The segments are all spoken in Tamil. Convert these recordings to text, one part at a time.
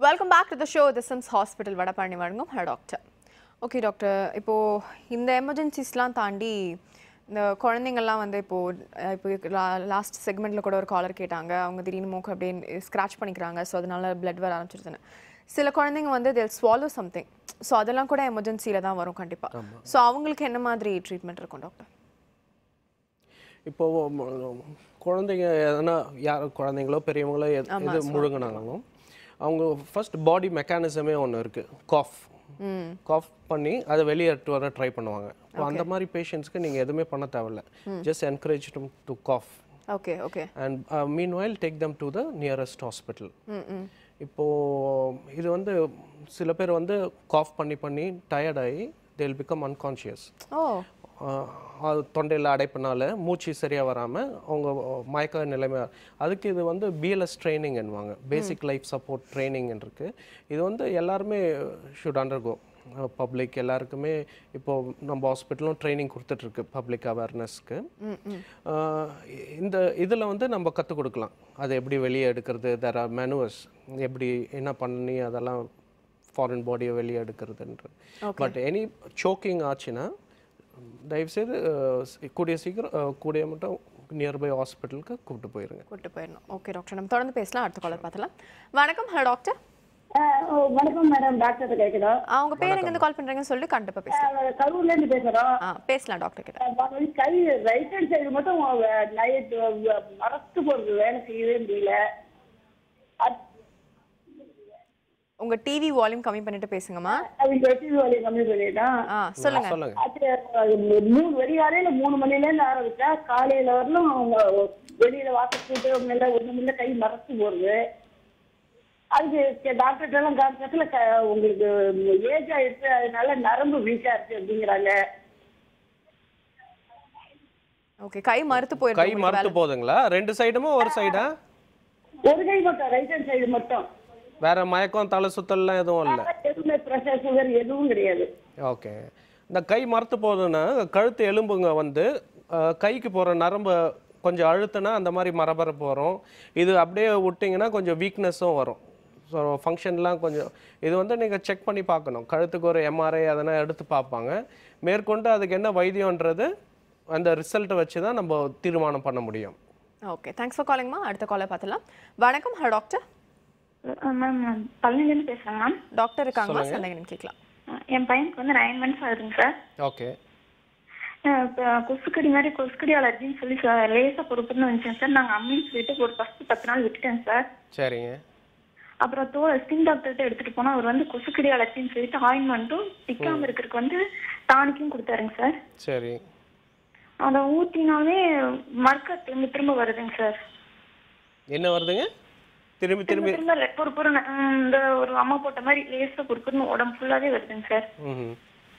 Welcome back to the show the SIMS hospital Vadapalani வழங்கும் ஹலோ டாக்டர் ஓகே டாக்டர் இப்போது இந்த எமர்ஜென்சிஸ்லாம் தாண்டி இந்த குழந்தைங்கள்லாம் வந்து இப்போது இப்போ லாஸ்ட் செக்மெண்ட்டில் கூட ஒரு காலர் கேட்டாங்க அவங்க திடீர்னு மூக்கு அப்படியே ஸ்க்ராச் பண்ணிக்கிறாங்க ஸோ அதனால பிளட் வர ஆரம்பிச்சிருதுன்னு சில குழந்தைங்க வந்து தேல் ஸ்வாலோ சம்திங் ஸோ அதெல்லாம் கூட எமர்ஜென்சியில் தான் வரும் கண்டிப்பாக ஸோ அவங்களுக்கு என்ன மாதிரி ட்ரீட்மெண்ட் இருக்கும் டாக்டர் இப்போ ம- குழந்தைங்க எதனா யார் குழந்தைங்களோ பெரியவங்களோ எது எது முழுங்கினாலும் அவங்க ஃபர்ஸ்ட் பாடி மெக்கானிசமே ஒன்று இருக்குது காஃப் காஃப் பண்ணி அதை வெளியே எடுத்து வர ட்ரை பண்ணுவாங்க இப்போ அந்த மாதிரி பேஷண்ட்ஸ்க்கு நீங்கள் எதுவுமே பண்ண தேவையில்ல just encourage to cough okay okay and meanwhile take them to the nearest hospital hmm hmm இப்போ இது வந்து சில பேர் வந்து காஃப் பண்ணி பண்ணி டயர்ட் ஆகி தேல் பிகம் அன்கான்ஷியஸ் ஓ தொண்டையில் அடைப்புனால மூச்சு சரியாக வராமல் அவங்க மயக்க நிலைமை அதுக்கு இது வந்து பிஎல்எஸ் ட்ரைனிங் என்னவாங்க பேசிக் லைஃப் சப்போர்ட் ட்ரைனிங் இருக்கு இது வந்து எல்லாருமே ஷுட் அண்டர்கோ பப்ளிக் எல்லாருக்குமே இப்போ நம்ம ஹாஸ்பிட்டலும் ட்ரைனிங் கொடுத்துட்ருக்கு பப்ளிக் அவேர்னஸ்க்கு இந்த இதில் வந்து நம்ம கற்றுக் கொடுக்கலாம் அதை எப்படி வெளியே எடுக்கிறது தெர் ஆர் மெனுவர்ஸ் எப்படி என்ன பண்ணி அதெல்லாம் ஃபாரின் பாடியை வெளியே எடுக்கிறதுன்றது பட் எனி சோக்கிங் ஆச்சுன்னா தயவுசெய்து அஹ், கூடிய சீக்கிரம் அஹ், கூடிய மட்டும் நியர்பை ஹாஸ்பிட்டலுக்கு கூப்பிட்டு போயிருங்க கூப்பிட்டு போயிடணும் ஓகே டாக்டர் நம்ம தொடர்ந்து பேசலாம் அடுத்த காலர் பார்த்தலாம் வணக்கம் ஹலோ டாக்டர் ஆஹ் ஓ, வணக்கம் மேடம் டாக்டர் கேட்குறோம் அவங்க பேர் எங்கேருந்து கால் பண்றீங்கன்னு சொல்லி கண்டிப்பா பேசலாம் கரூர்ல இருந்து பேசுறோம் ஆ பேசலாம் டாக்டர் கிட்ட ஆஹ் பாருங்க, கை ரைட் ஹேண்ட் சைடு மட்டும் நைட் மறத்து போறது வேலை செய்யவே முடியல அது- உங்க டிவி வால்யூம் கம்மி பண்ணிட்டு பேசுங்கம்மா அவங்க வெற்றி வேலையை கம்மி பண்ணிட்டான் ஆ சொல்லுங்க சொல்லுங்க அது அது மூணு வெடிகாலையில மூணு மணில இருந்து ஆரம்பிச்சா காலையில வரலும் அவங்க வெளியில வாசல் போட்டு மேல ஒண்ணு முன்ன கை மறத்து போறது அதுக்கு டாக்டர் எல்லாம் காமிச்சதுல க- உங்களுக்கு ஏஜ் ஆயிடுச்சு அதனால நரம்பு வீக்கா இருக்கு அப்படிங்கிறாங்க ஓகே கை மறுத்து கை போயிருக்கு மறுத்து போகுதுங்களா ரெண்டு சைடுமா ஒரு சைடா ஒரு கை மட்டும் ரைட் ஹேண்ட் சைடு மட்டும் வேற மயக்கம் தலை சுத்தல்லாம் எதுவும் இல்லை எதுவுமே ப்ரெஷர் சுகர் எதுவும் கிடையாது ஓகே இந்த கை மறுத்து போகுதுன்னா கழுத்து எலும்புங்க வந்து அஹ், கைக்கு போகிற நரம்பு கொஞ்சம் அழுத்துனா அந்த மாதிரி மரபரப்பு வரும் இது அப்படியே விட்டிங்கன்னா கொஞ்சம் வீக்னஸும் வரும் ஸோ ஃபங்க்ஷன்லாம் கொஞ்சம் இது வந்து நீங்கள் செக் பண்ணி பார்க்கணும் கழுத்துக்கு ஒரு எம்ஆர்ஐ அதெல்லாம் எடுத்து பார்ப்பாங்க மேற்கொண்டு அதுக்கு என்ன வைத்தியன்றது அந்த ரிசல்ட்டை வச்சு தான் நம்ம தீர்மானம் பண்ண முடியும் ஓகே தேங்க்ஸ் ஃபார் காலிங்மா அடுத்த காலர் பார்த்தலாம் வணக்கம் ஹலோ டாக்டர் மேம் நான் பழனிலேருந்து பேசுகிறேன் மேம் டாக்டர் இருக்காங்களா சந்தேகம் கேட்கலாம் என் பையனுக்கு வந்து நைன் மந்த்ஸ் ஆகுதுங்க சார் ஓகே அஹ் இப்ப கொசுக்கடி மாதிரி கொசுக்கடி அலர்ஜின்னு சொல்லி சார் லேசாக பொறுப்புன்னு வந்துச்சேன் சார் நாங்கள் அம்மின்னு சொல்லிட்டு ஒரு ஃபஸ்ட்டு பத்து நாள் விட்டுட்டேன் சார் சரிங்க அப்புறம் தோ ஸ்கின் டாக்டர்கிட்ட எடுத்துகிட்டு போனால் அவர் வந்து கொசுக்கடி அலர்ஜின்னு சொல்லிட்டு ஆயின்மெண்ட்டும் திக்காமல் இருக்கிறதுக்கு வந்து டானிக்கும் கொடுத்தாருங்க சார் சரி அதை ஊற்றினாலே மறுக்க திரும்ப திரும்ப வருதுங்க சார் என்ன வருதுங்க திரும்பி திரும்பி திரும்ப திரும்ப பொறுப்புன்னு இந்த ஒரு அம்மா போட்ட மாதிரி லேசாக பொறுப்புன்னு உடம்பு ஃபுல்லாகவே வருதுங்க சார் ம்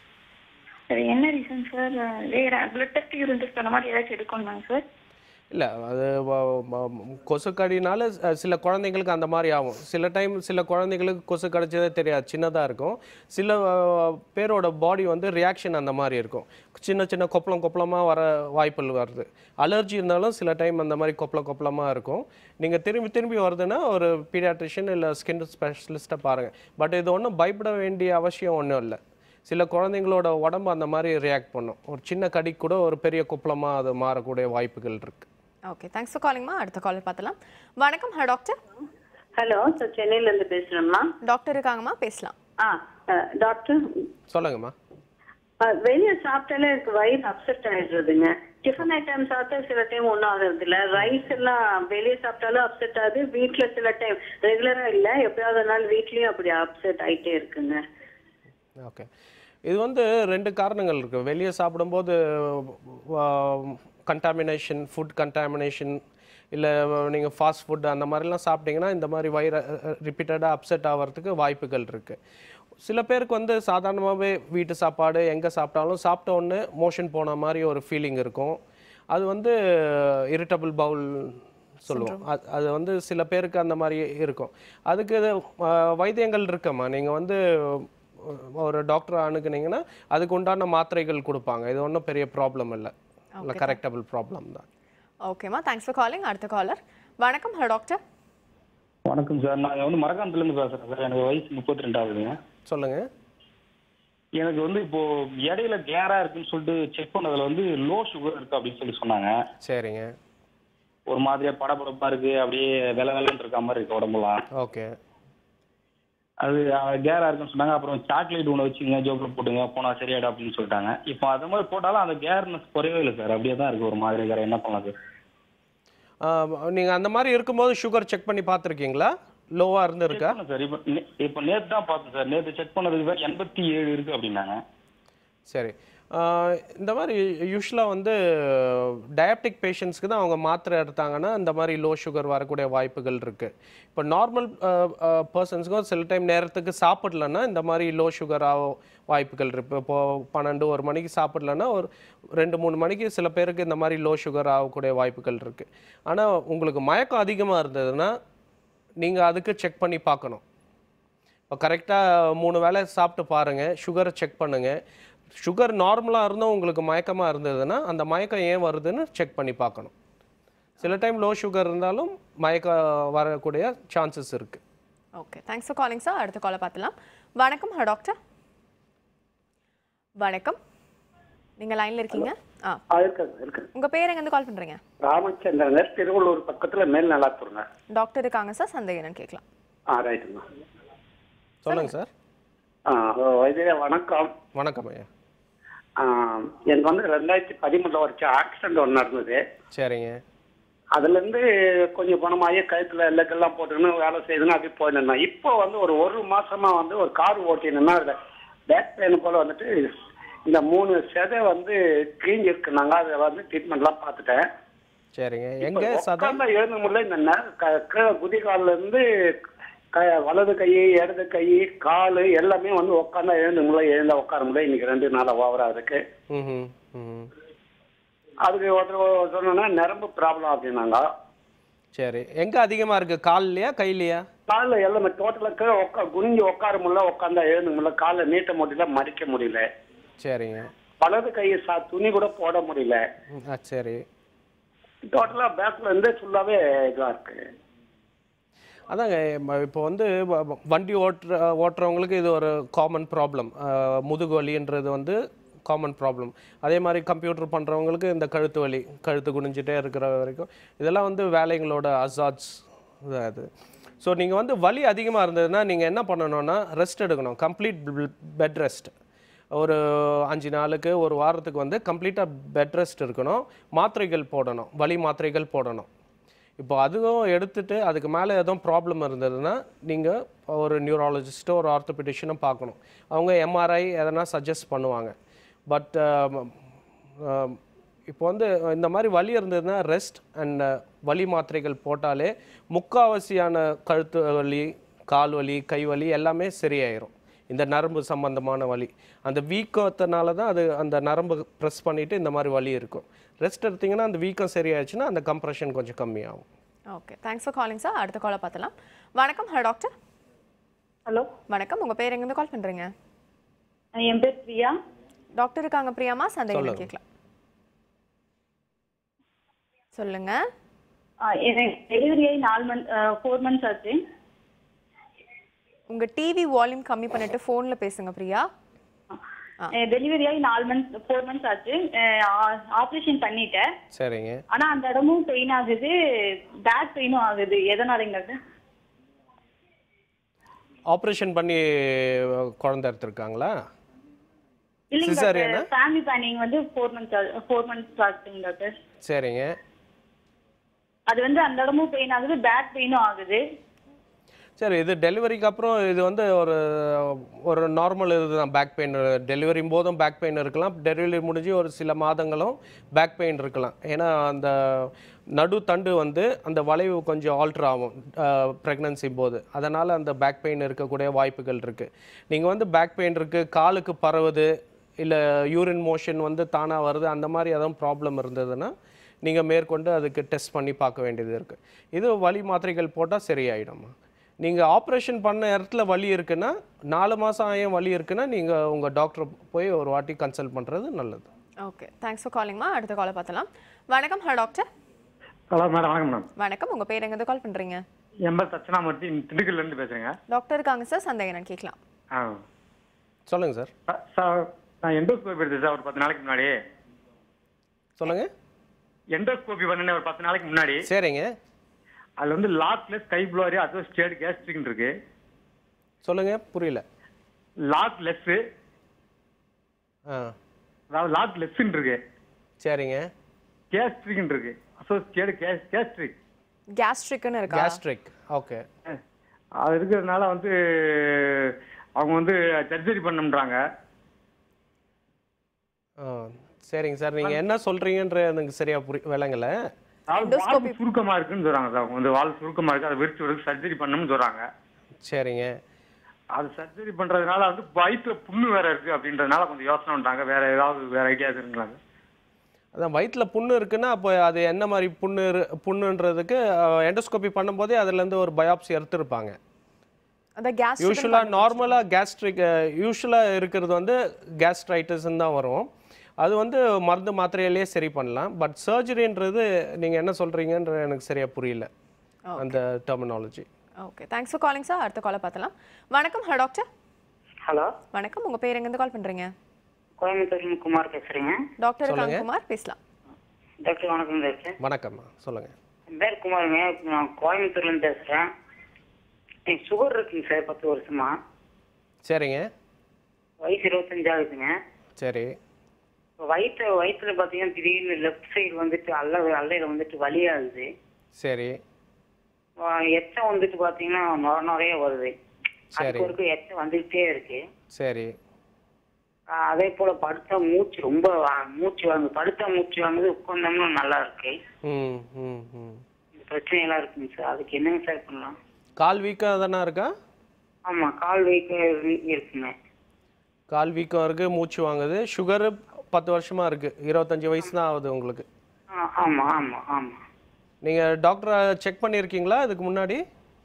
சரி என்ன ரீசன் சார் வேற பிளட் டெஸ்ட் யூரின் டெஸ்ட் அந்த மாதிரி ஏதாச்சும் எடுக்கணுமாங்க சார் இல்லை அது வ- வ- கொசு கடினால ச- சில குழந்தைங்களுக்கு அந்த மாதிரி ஆகும் சில டைம் சில குழந்தைங்களுக்கு கொசு கடிச்சதே தெரியாது சின்னதாக இருக்கும் சில அஹ், பேரோட பாடி வந்து ரியாக்ஷன் அந்த மாதிரி இருக்கும் சின்ன சின்ன கொப்பளம் கொப்பளமாக வர வாய்ப்புகள் வருது அலர்ஜி இருந்தாலும் சில டைம் அந்த மாதிரி கொப்பளம் கொப்பளமாக இருக்கும் நீங்கள் திரும்பி திரும்பி வருதுன்னா ஒரு பீடியாட்ரிஷியன் இல்லை ஸ்கின் ஸ்பெஷலிஸ்ட்டை பாருங்கள் பட் இது ஒன்றும் பயப்பட வேண்டிய அவசியம் ஒன்றும் இல்லை சில குழந்தைங்களோட உடம்பு அந்த மாதிரி ரியாக்ட் பண்ணும் ஒரு சின்ன கடி கூட ஒரு பெரிய கொப்பளமாக அது மாறக்கூடிய வாய்ப்புகள் இருக்குது ஓகே தேங்க்ஸ் ஃபார் காலிங்மா அடுத்த காலர் பார்த்தலாம் வணக்கம் ஹலோ டாக்டர் ஹலோ சார் சென்னையில இருந்து பேசுறேம்மா டாக்டர் இருக்காங்கம்மா பேசலாம் ஆ அஹ், டாக்டர் சொல்லுங்கம்மா அஹ், வெளிய சாப்பிட்டாலே எனக்கு வயிறு அப்செட் ஆயிடுறதுங்க டிஃபன் ஐட்டம் சாப்பிட்டா சில டைம் ஒன்றும் ஆகுறது இல்ல ரைஸ் எல்லாம் வெளியே சாப்பிட்டாலும் அப்செட் ஆகுது வீட்ல சில டைம் ரெகுலரா இல்ல எப்பயாவது ஒரு நாள் வீட்லயும் அப்படி அப்செட் ஆயிட்டே இருக்குங்க ஓகே இது வந்து ரெண்டு காரணங்கள் இருக்குது வெளியே சாப்பிடும்போது கண்டாமினேஷன் ஃபுட் கண்டாமினேஷன் இல்லை நீங்கள் ஃபாஸ்ட் ஃபுட் அந்த மாதிரிலாம் சாப்பிட்டீங்கன்னா இந்த மாதிரி வயிறு ரிப்பீட்டடாக அப்செட் ஆகிறதுக்கு வாய்ப்புகள் இருக்குது சில பேருக்கு வந்து சாதாரணமாகவே வீட்டு சாப்பாடு எங்கே சாப்பிட்டாலும் சாப்பிட்ட உடனே மோஷன் போன மாதிரி ஒரு ஃபீலிங் இருக்கும் அது வந்து இரிட்டபிள் பவுல் சொல்லுவோம் அது அது வந்து சில பேருக்கு அந்த மாதிரி இருக்கும் அதுக்கு அஹ், வைத்தியங்கள் இருக்கம்மா நீங்கள் வந்து அஹ், ஒரு டாக்டர் அணுகுனீங்கன்னா அதுக்கு உண்டான மாத்திரைகள் கொடுப்பாங்க இது ஒன்றும் பெரிய ப்ராப்ளம் இல்லை இல்லை கரெக்டபிள் ப்ராப்ளம் தான் ஓகேம்மா தேங்க்ஸ் ஃபார் காலிங் அடுத்த காலர் வணக்கம் ஹலோ டாக்டர் வணக்கம் சார் நான் வந்து மரக்காணத்துலேருந்து பேசுகிறேன் சார் எனக்கு வயசு முப்பத்தி ரெண்டாவதுங்க சொல்லுங்கள் எனக்கு வந்து இப்போ இடையில கேரா இருக்குன்னு சொல்லிட்டு செக் பண்ணதுல வந்து லோ சுகர் இருக்கு அப்படின்னு சொல்லி சொன்னாங்க சரிங்க ஒரு மாதிரியா படபடப்பா இருக்கு அப்படியே வெலை வெலைன்னு இருக்க மாதிரி இருக்கு உடம்புலாம் ஓகே அது கேரா இருக்குன்னு சொன்னாங்க அப்புறம் சாக்லேட் ஒன்று வச்சுங்க ஜோக்கில் போட்டுங்க போனா சரியாயிடும் அப்படின்னு சொல்லிட்டாங்க இப்போ அது மாதிரி போட்டாலும் அந்த கேர்னஸ் குறையவே இல்லை சார் அப்படியே தான் இருக்கு ஒரு மாதிரி வேற என்ன பண்ணலாம் சார் நீங்கள் அந்த மாதிரி இருக்கும்போது சுகர் செக் பண்ணி பார்த்துருக்கீங்களா லோவாக இருந்திருக்கா சார் இப்போ நே- இப்போ நேத்து தான் பார்த்தேன் சார் நேத்து செக் பண்ணதுக்கு சார் எண்பத்தி ஏழு இருக்கு அப்படின்னாங்க சரி ஆஹ் இந்த மாதிரி யூஸ்வலாக வந்து டயபெட்டிக் பேஷண்ட்ஸ்க்கு தான் அவங்க மாத்திரை எடுத்தாங்கன்னா இந்த மாதிரி லோ சுகர் வரக்கூடிய வாய்ப்புகள் இருக்குது இப்போ நார்மல் பர்சன்ஸ்க்கும் சில டைம் நேரத்துக்கு சாப்பிடலன்னா இந்த மாதிரி லோ சுகர் ஆக வாய்ப்புகள் இருக்கு இப்போ பன்னெண்டு ஒரு மணிக்கு சாப்பிடலன்னா ஒரு ரெண்டு மூணு மணிக்கு சில பேருக்கு இந்த மாதிரி லோ சுகர் ஆகக்கூடிய வாய்ப்புகள் இருக்குது ஆனால் உங்களுக்கு மயக்கம் அதிகமாக இருந்ததுன்னா நீங்கள் அதுக்கு செக் பண்ணி பார்க்கணும் இப்போ கரெக்டாக மூணு வேளை சாப்பிட்டு பாருங்கள் சுகரை செக் பண்ணுங்கள் சுகர் நார்மலாக இருந்தும் உங்களுக்கு மயக்கமாக இருந்ததுன்னா அந்த மயக்கம் ஏன் வருதுன்னு செக் பண்ணி பார்க்கணும் சில டைம் லோ சுகர் இருந்தாலும் மயக்கம் வரக்கூடிய சான்சஸ் இருக்குது okay thanks for calling sir அடுத்த காலை பார்த்துலாம் வணக்கம் ஹலோ டாக்டர் வணக்கம் நீங்கள் லைனில் இருக்கீங்க ஆ ஆ இருக்குங்க இருக்கு உங்கள் பேர் எங்கேருந்து கால் பண்ணுறீங்க ராமச்சந்திரனர் திருவள்ளூர் பக்கத்துல மேல் நல்லாத்தூருங்க டாக்டர் இருக்காங்க சார் சந்தேகம் என்னன்னு கேட்கலாம் ஆ ரைட்டுங்க சொல்லுங்கள் சார் ஆ வைத்திய வணக்கம் வணக்கம் ஐயா ஆ, எனக்கு வந்து ரெண்டாயிரத்தி பதிமூணுல ஒரு ஆக்சிடென்ட் ஒன்று நடந்தது சரிங்க அதுலேருந்து கொஞ்சம் குணமாகி கழுத்துல எல்லாம் போட்டுக்கணும் வேலை செய்யணும் அப்படி போயிருந்தேன் இப்போ வந்து ஒரு ஒரு மாசமா வந்து ஒரு கார் ஓட்டினா பேக் பெயின் போல வந்துட்டு இந்த மூணு செதை வந்து கிழிஞ்சு இருக்குனாங்க அதை வந்து ட்ரீட்மெண்ட்லாம் பார்த்துட்டேன் சரிங்க இப்ப எங்கே சதா உட்கார்ந்தா எழுத முடியல இந்த ந- க- கீழே குதிகால்ல இருந்து க வலது கை இடது கை கால் எல்லாமே வந்து உட்காந்தா எழுந்து முடியல எழுந்தா உட்கார முடியல இன்னைக்கு ரெண்டு நாளா ஓவரா இருக்கு ம் ம் அதுக்கு ஒருத்தர் சொன்னா நரம்பு ப்ராப்ளம் அப்படின்னாங்க சரி எங்கே அதிகமாக இருக்குது கால்லையா கையிலையா காலில் எல்லாமே டோட்டலாக கீழே உட்கா குனிஞ்சு உட்கார முடியல உட்காந்தா எழுந்து முடியல காலை நீட்ட முடியல மடிக்க முடியல சரிங்க வலது கையை சா துணி கூட போட முடியல ம், ஆ சரி டோட்டலாக பேக்ல இருந்து ஃபுல்லாவே இதுவா இருக்கு அதாங்க ம- இப்போ வந்து வ- வ- வண்டி ஓட்டுற ஓட்டுறவங்களுக்கு இது ஒரு காமன் ப்ராப்ளம் முதுகு வலின்றது வந்து காமன் ப்ராப்ளம் அதே மாதிரி கம்ப்யூட்டர் பண்ணுறவங்களுக்கு இந்த கழுத்து வலி கழுத்து குனிஞ்சிட்டே இருக்கிற வரைக்கும் இதெல்லாம் வந்து வேலைங்களோட அசாட்ஸ் அது ஸோ நீங்கள் வந்து வலி அதிகமாக இருந்ததுன்னா நீங்கள் என்ன பண்ணணும்னா ரெஸ்ட் எடுக்கணும் கம்ப்ளீட் பெட் ரெஸ்ட் ஒரு அஞ்சு நாளுக்கு ஒரு வாரத்துக்கு வந்து கம்ப்ளீட்டாக பெட் ரெஸ்ட் இருக்கணும் மாத்திரைகள் போடணும் வலி மாத்திரைகள் போடணும் இப்போ அதுவும் எடுத்துட்டு அதுக்கு மேலே எதுவும் ப்ராப்ளம் இருந்ததுன்னா நீங்கள் ஒரு நியூராலஜிஸ்ட்டோ ஒரு ஆர்த்தோபெடிஷனோ பார்க்கணும் அவங்க எம்ஆர்ஐ எதனா சஜஸ்ட் பண்ணுவாங்க பட் இப்போ வந்து இந்த மாதிரி வலி இருந்ததுன்னா ரெஸ்ட் அண்ட் வலி மாத்திரைகள் போட்டாலே முக்காவாசியான கழுத்து வலி கால் வலி கை வலி எல்லாமே சரியாயிரும் இந்த நரம்பு சம்பந்தமான வலி அந்த வீக்கத்தினால தான் அது அந்த நரம்பு ப்ரெஸ் பண்ணிட்டு இந்த மாதிரி வலி இருக்கும் ரெஸ்ட் எடுத்தீங்கன்னா அந்த வீக்கம் சரியாயிடுச்சுன்னா அந்த கம்ப்ரெஷன் கொஞ்சம் கம்மியாகும் okay thanks for calling sir அடுத்த காலை பார்த்துலாம் வணக்கம் ஹலோ டாக்டர் ஹலோ வணக்கம் உங்கள் பேர் எங்கேருந்து கால் பண்ணுறீங்க என் பேர் பிரியா டாக்டர் இருக்காங்க பிரியாமா சந்தேகம் என்னன்னு சொல்லுங்க. கேட்கலாம் சொல்லுங்க ஆ, எனக்கு டெலிவரி ஆகி நாலு மந்த் ஃபோர் மந்த்ஸ் ஆச்சு உங்க டிவி வால்யூம் கம்மி பண்ணிட்டு ஃபோன்ல பேசுங்க பிரியா டெலிவரி ஆகி நாலு மந்த் ஃபோர் மந்த்ஸ் ஆச்சு ஆப்ரேஷன் பண்ணிட்டேன் சரிங்க ஆனா அந்த இடமும் பெயின் ஆகுது பேக் பெயினும் ஆகுது எதனாலங்கிறது ஆப்ரேஷன் பண்ணி குழந்தை எடுத்திருக்காங்களா இல்லைங்க Cesarean-ஆ? டாக்டர் ஃபேமிலி பிளானிங் வந்து ஃபோர் மந்த்ஸ் ஃபோர் மந்த்ஸ் ஆச்சுங்க டாக்டர் சரிங்க அது வந்து அந்த இடமும் பெயின் ஆகுது பேக் பெயினும் ஆகுது சரி இது டெலிவரிக்கு அப்புறம் இது வந்து ஒரு ஒரு நார்மல் இதுதான் பேக் பெயின் டெலிவரி போதும் பேக் பெயின் இருக்கலாம் டெலிவரி முடிஞ்சு ஒரு சில மாதங்களும் பேக் பெயின் இருக்கலாம் ஏன்னா அந்த நடு தண்டு வந்து அந்த வளைவு கொஞ்சம் ஆல்ட்ரு ஆகும் ப்ரெக்னன்சி போது அதனால் அந்த பேக் பெயின் இருக்கக்கூடிய வாய்ப்புகள் இருக்குது நீங்கள் வந்து பேக் பெயின் இருக்குது காலுக்கு பரவுது இல்லை யூரின் மோஷன் வந்து தானாக வருது அந்த மாதிரி எதுவும் ப்ராப்ளம் இருந்ததுன்னா நீங்கள் மேற்கொண்டு அதுக்கு டெஸ்ட் பண்ணி பார்க்க வேண்டியது இருக்குது இது வலி மாத்திரைகள் போட்டால் சரியாயிடும்மா நீங்கள் ஆப்ரேஷன் பண்ண இடத்துல வலி இருக்குன்னா நாலு மாதம் ஆயும் வலி இருக்குன்னா நீங்கள் உங்கள் டாக்டர் போய் ஒரு வாட்டி கன்சல்ட் பண்ணுறது நல்லது ஓகே தேங்க்ஸ் ஃபார் காலிங்மா அடுத்த காலை பார்த்தலாம் வணக்கம் ஹலோ டாக்டர் ஹலோ மேடம் வணக்கம் மேடம் வணக்கம் உங்க பேர் எங்கேருந்து கால் பண்றீங்க என் பேர் தட்சிணாமூர்த்தி திண்டுக்கல்ல இருந்து பேசுறேங்க டாக்டர் இருக்காங்க சார் சந்தேகம் என்னன்னு கேட்கலாம் ஆ சொல்லுங்கள் சார் ச- சார் நான் எண்டோஸ்கோபி எடுத்தேன் சார் ஒரு பத்து நாளைக்கு முன்னாடி சொல்லுங்கள் எண்டோஸ்கோபி பண்ணேன் ஒரு பத்து நாளைக்கு முன்னாடி சரிங்க அதுல வந்து லாக்லெஸ் ஸ்கை ப்ளோரி அதோ ஸ்டேட் கேஸ்ட்ரிக் இருக்கு சொல்லுங்கள் புரியல லாக் லெஸ் ஆ அதாவது லாக் லெஸ்ன்னு இருக்கு சரிங்க கேஸ்ட்ரிக் இருக்கு அசோசியேட் கேஸ்ட்ரிக் கேஸ்ட்ரிக்னு இருக்கா கேஸ்ட்ரிக் ஓகே அது இருக்கிறதுனால வந்து அவங்க வந்து சர்ஜரி பண்ணணுன்றாங்க ஆ சரிங்க சார் நீங்கள் என்ன சொல்கிறீங்கன்ற எனக்கு சரியாக புரி விளங்கலை அதாவது வால் சுருக்கமா இருக்குன்னு சொல்றாங்க சார் அவங்க வந்து வால் சுருக்கமா இருக்கு அதை விரிச்சு விடுறது சர்ஜரி பண்ணணும்னு சொல்றாங்க சரிங்க அது சர்ஜரி பண்றதுனால வந்து வயிற்றுல புண்ணு வேற இருக்கு அப்படின்றதுனால கொஞ்சம் யோசனை பண்றாங்க வேற ஏதாவது வேற ஐடியா இருக்குங்களா அதான் வயிற்றில் புண்ணு இருக்குன்னா அப்போ அது என்ன மாதிரி புண்ணு இரு- புண்ணுன்றதுக்கு எண்டோஸ்கோபி பண்ணும்போதே அதுலேருந்து ஒரு பயாப்சி எடுத்திருப்பாங்க அந்த கேஸ்ட்ரிக் யூஸ்வலாக நார்மலாக கேஸ்ட்ரிக் யூஸ்வலாக இருக்கிறது வந்து கேஸ்ட்ரைட்டிஸ்ன்னு தான் வரும் அது வந்து மருந்து மாத்திரையிலேயே சரி பண்ணலாம் பட் சர்ஜரின்றது நீங்கள் என்ன சொல்கிறீங்கன்ற எனக்கு சரியாக புரியல அந்த terminology okay thanks for calling sir அடுத்த காலை பார்த்தலாம் வணக்கம் ஹலோ டாக்டர் ஹலோ வணக்கம் உங்க பேர் எங்கேருந்து கால் பண்றீங்க கோயம்புத்தூர்ல குமார் பேசுறேங்க டாக்டர் சொல்லுங்க. இருக்காங்க குமார் பேசலாம் டாக்டர் வணக்கம் டாக்டர் வணக்கம்மா சொல்லுங்கள் என் பேர் குமாருங்க நான் கோயம்புத்தூர்ல இருந்து பேசுறேன் எனக்கு சுகர் இருக்குங்க சார் பத்து வருஷமா சரிங்க வயசு இருபத்தஞ்சு ஆகுதுங்க சரி இப்போ வயிற்று வயிற்றுல பார்த்தீங்கன்னா திடீர்னு லெஃப்ட் சைடு வந்துட்டு அல்ல அல்லையில வந்துட்டு வலியாகுது சரி ஆஹ் எச்சம் வந்துட்டு பார்த்தீங்கன்னா நொர நொறைய வருது சரி. அதுக்கு ஒருக்கு எச்சம் வந்துகிட்டே இருக்கு சரி ஆஹ் அதே போல படுத்தா மூச்சு ரொம்ப வா- மூச்சு வாங்க படுத்தா மூச்சு வாங்குது உட்காந்தோம்னா நல்லா இருக்கு ம் ம் ம் இந்த பிரச்சனையெல்லாம் இருக்குங்க சார் அதுக்கு என்னங்க சார் பண்ணலாம் கால் வீக்கம் எதனா இருக்கா ஆமா கால் வைக்க இருக்குங்க கால் வீக்கம் இருக்குது மூச்சு வாங்குது சுகரு பத்து வருஷமாக இருக்குது இருபத்தஞ்சி வயசு தான் ஆகுது உங்களுக்கு ஆ, ஆமா ஆமா ஆமா நீங்கள் டாக்டரை செக் பண்ணியிருக்கீங்களா இதுக்கு முன்னாடி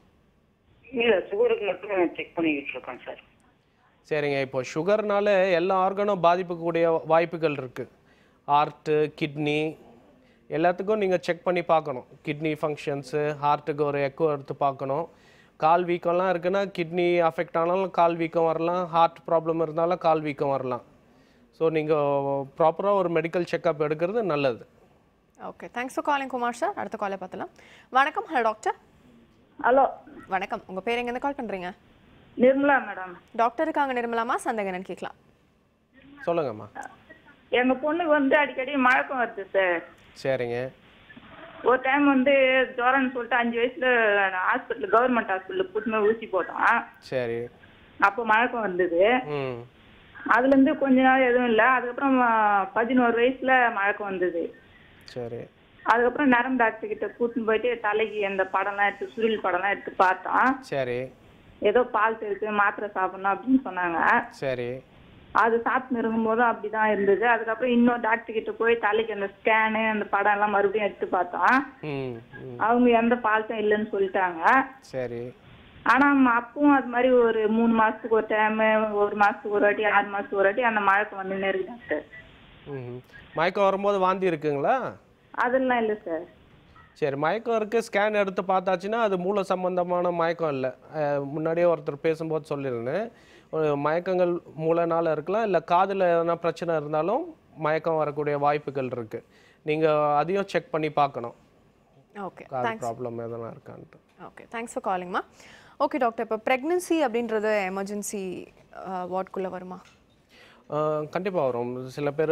இல்ல சுகருக்கு மட்டும் செக் பண்ணிக்கிட்டு இருக்கோம் சார் சரிங்க இப்போ சுகர்னால எல்லா ஆர்கனும் பாதிப்புக்கூடிய வாய்ப்புகள் இருக்குது ஹார்ட்டு கிட்னி எல்லாத்துக்கும் நீங்கள் செக் பண்ணி பார்க்கணும் கிட்னி ஃபங்க்ஷன்ஸு ஹார்ட்டுக்கு ஒரு எக்கோ எடுத்து பார்க்கணும் கால் வீக்கம்லாம் இருக்குன்னா கிட்னி அஃபெக்ட் ஆனாலும் கால் வீக்கம் வரலாம் ஹார்ட் ப்ராப்ளம் இருந்தாலும் கால் வீக்கம் வரலாம் ஸோ நீங்கள் ப்ராப்பராக ஒரு மெடிக்கல் செக்கப் எடுக்கிறது நல்லது okay thanks for calling Kumar sir அடுத்த காலை பார்த்தலாம் வணக்கம் ஹலோ டாக்டர் ஹலோ வணக்கம் உங்க பேர் எங்கேருந்து கால் பண்றீங்க நிர்மலா மேடம் டாக்டர் இருக்காங்க நிர்மலாமா சந்தேகம் என்னன்னு கேட்கலாம் சொல்லுங்கம்மா எங்க பொண்ணுக்கு வந்து அடிக்கடி மழக்கம் வருது சார் சரிங்க ஒரு டைம் வந்து ஜுரம்னு சொல்லிட்டு அஞ்சு வயசுல ஹாஸ்பிட்டல் கவர்மெண்ட் ஹாஸ்பிட்டலுக்கு கூட்டின்னு போய் ஊசி போட்டோம் சரி அப்போ மழக்கம் வந்தது ம் அதுல இருந்து கொஞ்ச நாள் எதுவும் இல்லை அதுக்கப்புறம் ஆ, பதினோரு வயசுல மழக்கம் வந்தது சரி அதுக்கப்புறம் நரம்பு டாக்டர் கிட்ட கூட்டின்னு போயிட்டு தலைக்கு அந்த படம்லாம் எடுத்து சுருள் படம்லாம் எடுத்து பார்த்தோம் சரி ஏதோ பால் இருக்கு மாத்திரை சாப்பிடணும் அப்படின்னு சொன்னாங்க சரி அது சாப்பிட்டு இருக்கும்போதும் அப்படிதான் இருந்தது அதுக்கப்புறம் இன்னொரு டாக்டர் கிட்ட போய் தலைக்கு அந்த ஸ்கேனு அந்த படம் எல்லாம் மறுபடியும் எடுத்து பார்த்தோம் ம் ம் அவங்க எந்த பால்ட்டும் இல்லைன்னு சொல்லிட்டாங்க சரி ஆனா ம- அப்பவும் அது மாதிரி ஒரு மூணு மாசத்துக்கு ஒரு டைம் ஒரு மாசத்துக்கு ஒரு வாட்டி ஆறு மாசத்துக்கு ஒரு வாட்டி அந்த மழக்கம் வந்துன்னே இருக்கு டாக்டர் ம் மயக்கம் வரும்போது வாந்தி இருக்குங்களா அதெல்லாம் இல்லை சார் சரி மயக்கம் இருக்குது ஸ்கேன் எடுத்து பார்த்தாச்சுன்னா அது மூல சம்பந்தமான மயக்கம் இல்லை அஹ், முன்னாடியே ஒருத்தர் பேசும்போது சொல்லியிருந்தேன் ஒரு மயக்கங்கள் மூலனால இருக்கலாம் இல்லை காதில் எதனா பிரச்சனை இருந்தாலும் மயக்கம் வரக்கூடிய வாய்ப்புகள் இருக்குது நீங்கள் அதையும் செக் பண்ணி பார்க்கணும் ஓகே காது தேங்க்ஸ் ப்ராப்ளம் எதனா இருக்கான்ட்டு ஓகே தேங்க்ஸ் ஃபார் காலிங்மா ஓகே டாக்டர் இப்போ ப்ரெக்னன்சி அப்படின்றது எமர்ஜென்சி வார்டுக்குள்ளே வருமா கண்டிப்பாக வரும் சில பேர்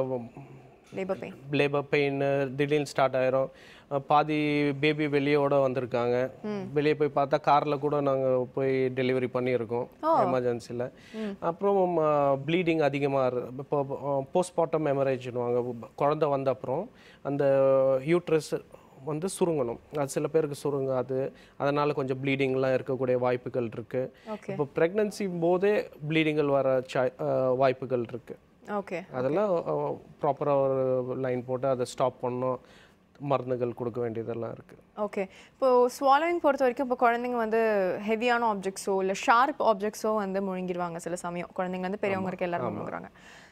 லேபர் பெயின் லேபர் பெயின் திடீர்னு ஸ்டார்ட் ஆயிரும் அஹ் பாதி பேபி வெளியோட வந்திருக்காங்க வெளியே போய் பார்த்தா காரில் கூட நாங்கள் போய் டெலிவரி பண்ணியிருக்கோம் எமர்ஜென்சியில் அப்புறம் ப்ளீடிங் அதிகமாக இப்போ போஸ்ட்மார்ட்டம் ஹெமரேஜ்னுவாங்க குழந்தை வந்த அப்புறம் அந்த யூட்ரஸ் வந்து சுருங்கணும் அது சில பேருக்கு சுருங்காது அதனால் கொஞ்சம் ப்ளீடிங்லாம் இருக்கக்கூடிய வாய்ப்புகள் இருக்குது ஓகே இப்போ ப்ரெக்னன்சி போதே ப்ளீடிங்கள் வர சாய் அஹ் வாய்ப்புகள் இருக்குது ஓகே அதெல்லாம் ப்ராப்பராக ஒரு லைன் போட்டு அதை ஸ்டாப் பண்ணோம் மருந்துகள் கொடுக்க வேண்டியதெல்லாம் இருக்குது ஓகே இப்போ ஸ்வாலோயிங் பொறுத்த வரைக்கும் இப்போ குழந்தைங்க வந்து ஹெவியான ஆப்ஜெக்ட்ஸோ இல்லை ஷார்ப் ஆப்ஜெக்ட்ஸோ வந்து முழுங்கிடுவாங்க சில சமயம் குழந்தைங்க வந்து பெரியவங்க இருக்க எல்லாரும் முழுங்குறாங்க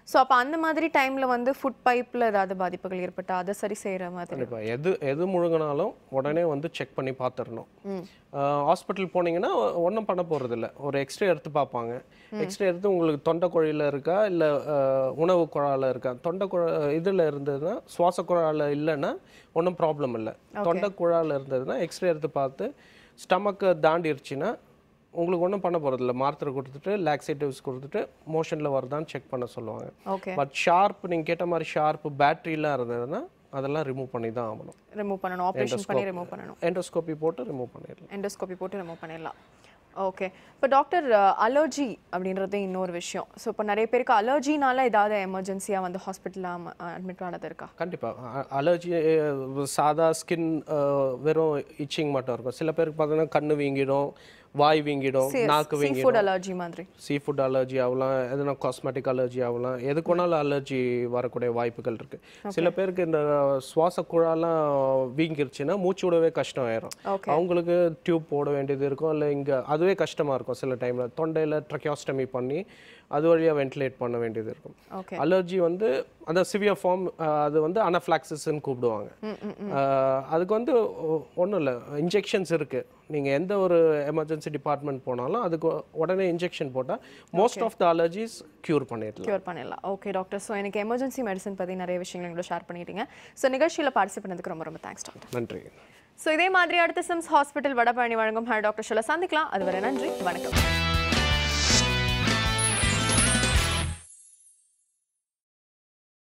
ஸோ அப்போ அந்த மாதிரி டைமில் வந்து ஃபுட் பைப்பில் ஏதாவது பாதிப்புகள் ஏற்பட்டா அதை சரி செய்கிற மாதிரி கண்டிப்பாக எது எது முழுங்கினாலும் உடனே வந்து செக் பண்ணி பார்த்துடணும் ஹாஸ்பிட்டல் போனீங்கன்னா ஒன்றும் பண்ண போகிறதில்ல ஒரு எக்ஸ்ரே எடுத்து பார்ப்பாங்க எக்ஸ்ரே எடுத்து உங்களுக்கு தொண்டை குழியில் இருக்கா இல்லை உணவு குழாயில் இருக்கா தொண்டை குழா இதில் இருந்ததுன்னா சுவாச குழாயில் இல்லைன்னா ஒன்றும் ப்ராப்ளம் இல்லை தொண்டை குழாயில் இருந்ததுன்னா எக்ஸ்ரே எடுத்து பார்த்து ஸ்டமக்கை தாண்டிருச்சுன்னா உங்களுக்கு ஒன்றும் பண்ண போகிறதில்ல மாத்திரை கொடுத்துட்டு லாக்ஸேட்டிவ்ஸ் கொடுத்துட்டு மோஷனில் வருதான்னு செக் பண்ண சொல்லுவாங்க ஓகே பட் ஷார்ப் நீங்கள் கேட்ட மாதிரி ஷார்ப் பேட்டரிலாம் இருந்ததுன்னா அதெல்லாம் ரிமூவ் பண்ணி தான் ஆகணும் ரிமூவ் பண்ணணும் ஆப்ரேஷன் பண்ணி ரிமூவ் பண்ணணும் எண்டோஸ்கோபி போட்டு ரிமூவ் பண்ணிடலாம் எண்டோஸ்கோபி போட்டு ரிமூவ் பண்ணிடலாம் ஓகே இப்போ டாக்டர் அலர்ஜி அப்படின்றது இன்னொரு விஷயம் ஸோ இப்போ நிறைய பேருக்கு அலர்ஜினால ஏதாவது எமர்ஜென்சியாக வந்து ஹாஸ்பிட்டலில் அட்மிட் ஆனது இருக்கா கண்டிப்பாக அலர்ஜி சாதா ஸ்கின் வெறும் இச்சிங் மட்டும் இருக்கும் சில பேருக்கு பார்த்தீங்கன்னா கண்ணு வீங்கிடும் வாய் வீங்கிடும் நாக்கு சீ வீங்கிடும் ஃபுட் அலர்ஜி மாதிரி சீ ஃபுட் அலர்ஜி ஆகலாம் எதுனா காஸ்மெட்டிக் அலர்ஜி ஆகலாம் எதுக்கு வேணாலும் அலர்ஜி வரக்கூடிய வாய்ப்புகள் இருக்கு சில பேருக்கு இந்த சுவாச குழாலாம் வீங்கிருச்சுன்னா மூச்சு விடவே கஷ்டம் ஆயிரும் Okay. அவங்களுக்கு டியூப் போட வேண்டியது இருக்கும் இல்லை இங்கே அதுவே கஷ்டமா இருக்கும் சில டைம்ல தொண்டையில் ட்ரக்கியாஸ்டமி பண்ணி அது வழியா வென்டிலேட் பண்ண வேண்டியது இருக்கும் ஓகே அலர்ஜி வந்து அந்த சிவியர் ஃபார்ம் அது வந்து அனஃப்ளாக்சிஸ்ன்னு கூப்பிடுவாங்க அஹ், அதுக்கு வந்து ஒன்றும் இல்லை இன்ஜெக்ஷன்ஸ் இருக்கு நீங்க எந்த ஒரு எமர்ஜென்சி டிபார்ட்மெண்ட் போனாலும் அதுக்கு உடனே இன்ஜெக்ஷன் போட்டால் most of the allergies cure பண்ணிடலாம் க்யூர் பண்ணிடலாம் ஓகே டாக்டர் ஸோ எனக்கு எமர்ஜென்சி மெடிசன் பற்றி நிறைய விஷயங்கள் எங்களோட ஷேர் பண்ணிட்டீங்க ஸோ நிகழ்ச்சியில் பார்ட்டிசிபேட் பண்ணதுக்கு ரொம்ப ரொம்ப தேங்க்ஸ் டாக்டர் நன்றி ஸோ இதே மாதிரி அடுத்த சிம்ஸ் ஹாஸ்பிட்டல் வடபழனி வழங்கும் ஹேர் டாக்டர் ஷோல சந்திக்கலாம் அதுவரை நன்றி வணக்கம்